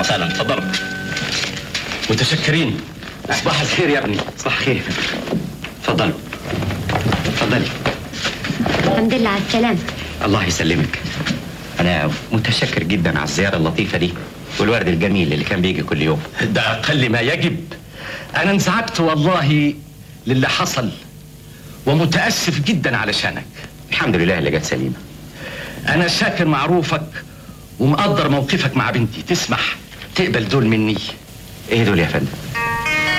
وسهلا اتفضلوا متشكرين صباح الخير يا ابني صباح الخير اتفضلوا اتفضلي الحمد لله على السلامة الله يسلمك انا متشكر جدا على الزياره اللطيفه دي والورد الجميل اللي كان بيجي كل يوم ده اقل ما يجب انا انزعجت والله للي حصل ومتاسف جدا علشانك الحمد لله اللي جت سليمه انا شاكر معروفك ومقدر موقفك مع بنتي تسمح تقبل دول مني ايه دول يا فندم